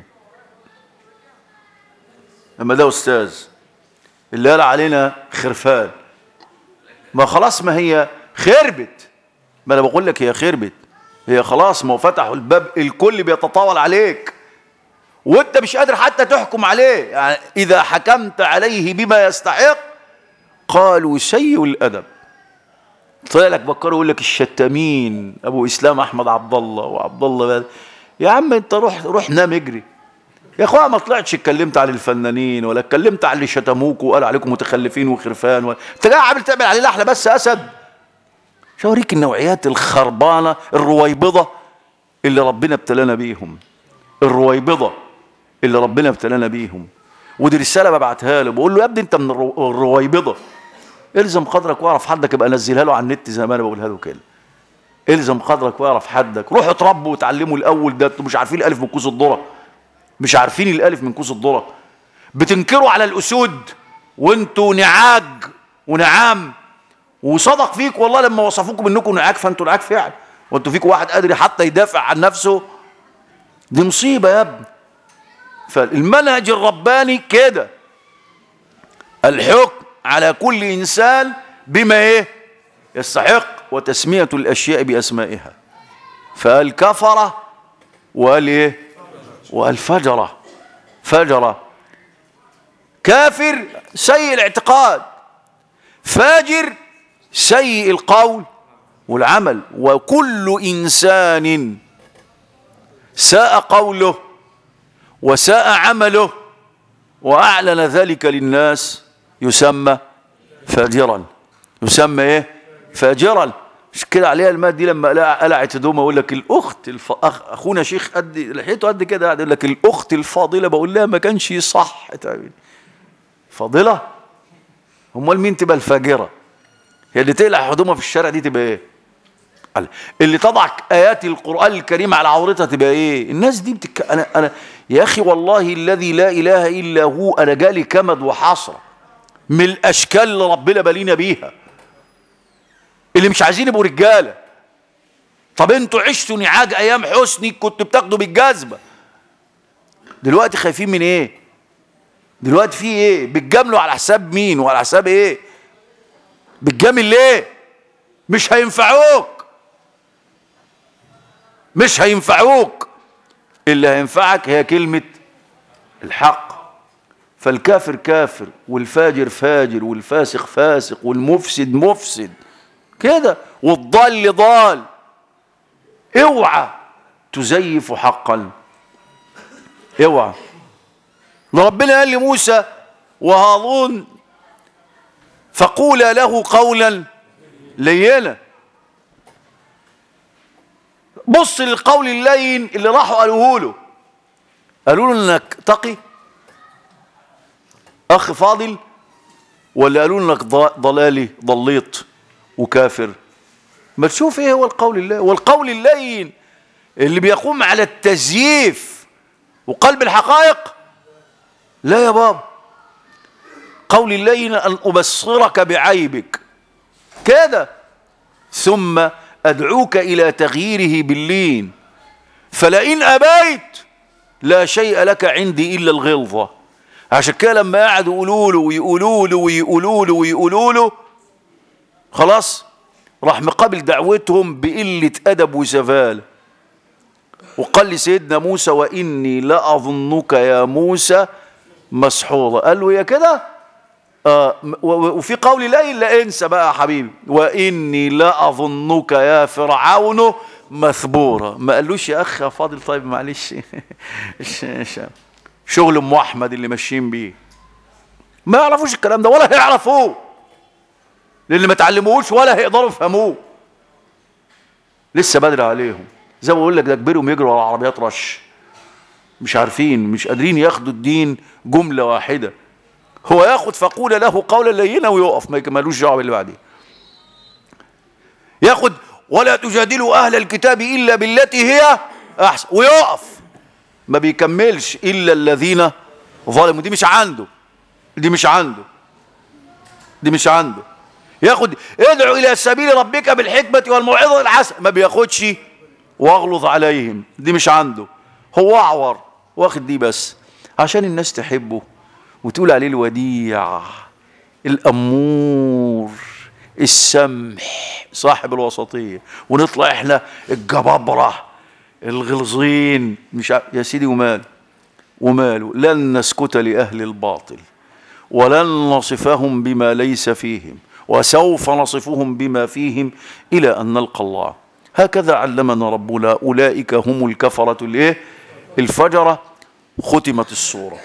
اما ده استاذ اللي قال علينا خرفان ما خلاص ما هي خربت ما انا بقول لك هي خربت هي خلاص ما هو فتحوا الباب الكل بيتطاول عليك وانت مش قادر حتى تحكم عليه يعني اذا حكمت عليه بما يستحق قالوا سيء الادب طلع لك بكر يقول لك الشتامين ابو اسلام احمد عبد الله وعبد الله بل. يا عم انت روح روح نام اجري يا اخويا ما طلعتش اتكلمت عن الفنانين ولا اتكلمت عن اللي شتموك وقال عليكم متخلفين وخرفان ولا انت جاي عامل تعمل عليه احلى بس اسد شو اوريك النوعيات الخربانه الرويبضه اللي ربنا ابتلانا بيهم الرويبضه اللي ربنا ابتلانا بيهم ودي رساله ببعتها له بقول له يا ابني انت من الرو- الرويبضه الزم قدرك واعرف حدك يبقى نزلها له على النت زي ما انا بقولها له كده الزم قدرك واعرف حدك روحوا اتربوا وتعلموا الاول ده انتوا مش عارفين الالف من كوس الذره مش عارفين الالف من كوس الذره بتنكروا على الاسود وانتوا نعاج ونعام وصدق فيك والله لما وصفوكم انكم نعاج فانتوا نعاج فعلا وانتوا فيكم واحد قادر حتى يدافع عن نفسه دي مصيبه يا ابني فالمنهج الرباني كده الحكم على كل انسان بما ايه يستحق وتسميه الاشياء باسمائها فقال كفره وقال ايه وقال فجره فجره كافر سيء الاعتقاد فاجر سيء القول والعمل وكل انسان ساء قوله وساء عمله واعلن ذلك للناس يسمى فاجرا يسمى ايه فاجرا مش كده عليها الماء دي لما قلع- قلعت هدومها يقول لك الاخت الف... أخ... اخونا شيخ قد لحيته قد كده قاعد يقول لك الاخت الفاضله بقول لها ما كانش صح تعمل. فاضله امال مين تبقى الفاجره هي اللي تقلع هدومها في الشارع دي تبقى ايه قال- اللي تضع ايات القران الكريم على عورتها تبقى ايه الناس دي بتك... انا انا يا اخي والله الذي لا اله الا هو انا جالي كمد وحسره من الاشكال اللي ربنا بالينا بيها اللي مش عايزين يبقوا رجاله طب انتوا عشتوا نعاج ايام حسني كنتوا بتاخدوا بالجزمه دلوقتي خايفين من ايه دلوقتي في ايه بتجاملوا على حساب مين وعلى حساب ايه بتجامل ليه مش هينفعوك مش هينفعوك اللي هينفعك هي كلمة الحق فالكافر كافر والفاجر فاجر والفاسق فاسق والمفسد مفسد كده والضال ضال اوعى تزيف حقا اوعى ده ربنا قال لموسى وهارون فقولا له قولا لينا بص للقول اللين اللي راحوا قالوه له قالوا له انك تقي اخ فاضل ولا قالوا انك ض- ضلالي ضليط وكافر ما تشوف ايه هو القول الله والقول اللين اللي بيقوم على التزييف وقلب الحقائق لا يا بابا قول اللين ان ابصرك بعيبك كده ثم ادعوك الى تغييره باللين فلئن ابيت لا شيء لك عندي الا الغلظه عشان كده لما قعدوا يقولوا له ويقولوا له ويقولوا له ويقولوا له خلاص راح مقابل دعوتهم بقله ادب وسفاله وقال لسيدنا موسى واني لاظنك يا موسى مسحورا قال له يا كده آه و- و- وفي قول لا الا انسى بقى يا حبيبي واني لا اظنك يا فرعون مثبورا ما قالوش يا اخ يا فاضل طيب معلش ش- ش- شغل ام احمد اللي ماشيين بيه ما يعرفوش الكلام ده ولا هيعرفوه للي ما تعلموهوش ولا هيقدروا يفهموه لسه بدري عليهم زي ما بقول لك ده كبرهم يجروا على عربيات رش مش عارفين مش قادرين ياخدوا الدين جمله واحده هو ياخد فقول له قولا لينا ويقف ما مالوش دعوه باللي بعديه ياخد ولا تجادلوا أهل الكتاب إلا بالتي هي أحسن ويقف ما بيكملش إلا الذين ظلموا دي مش عنده دي مش عنده دي مش عنده ياخد ادعو إلى سبيل ربك بالحكمة والموعظة الحسنة ما بياخدش واغلظ عليهم دي مش عنده هو أعور واخد دي بس عشان الناس تحبه وتقول عليه الوديع الأمور السمح صاحب الوسطية ونطلع احنا الجبابرة الغلظين مش ع... يا سيدي ومال وماله لن نسكت لأهل الباطل ولن نصفهم بما ليس فيهم وسوف نصفهم بما فيهم إلى أن نلقى الله هكذا علمنا ربنا أولئك هم الكفرة الايه الفجرة ختمت السورة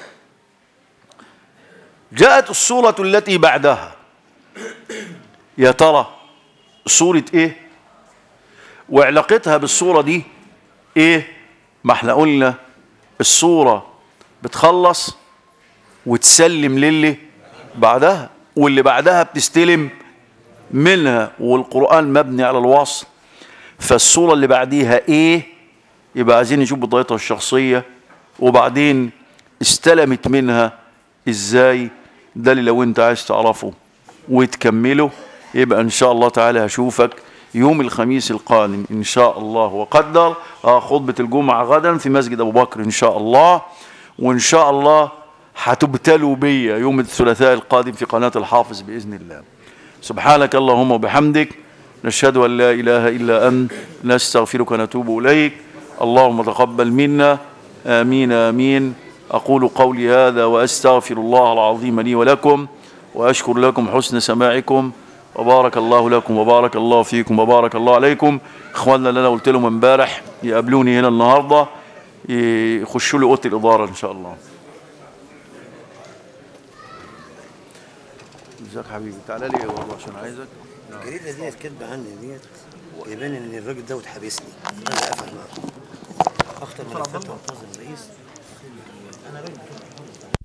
جاءت السورة التي بعدها يا ترى سورة ايه وعلاقتها بالسورة دي ايه ما احنا قلنا السورة بتخلص وتسلم للي بعدها واللي بعدها بتستلم منها والقرآن مبني على الوصل فالصورة اللي بعديها ايه يبقى عايزين نشوف بطريقتها الشخصية وبعدين استلمت منها ازاي ده اللي لو انت عايز تعرفه وتكمله يبقى ان شاء الله تعالى هشوفك يوم الخميس القادم ان شاء الله وقدر آه خطبة الجمعة غدا في مسجد ابو بكر ان شاء الله وان شاء الله هتبتلوا بيا يوم الثلاثاء القادم في قناة الحافظ بإذن الله سبحانك اللهم وبحمدك نشهد أن لا إله إلا أنت نستغفرك ونتوب إليك اللهم تقبل منا آمين آمين أقول قولي هذا وأستغفر الله العظيم لي ولكم وأشكر لكم حسن سماعكم وبارك الله لكم وبارك الله فيكم وبارك الله عليكم إخواننا اللي أنا قلت لهم امبارح يقابلوني هنا النهاردة يخشوا لي أوضة الإدارة إن شاء الله ازيك حبيبي تعالى لي والله عشان عايزك الجريدة ديت كاتبة عني ديت يبان ان الراجل دوت حابسني انا قافل معاه اخطر من الفتوى منتظم الرئيس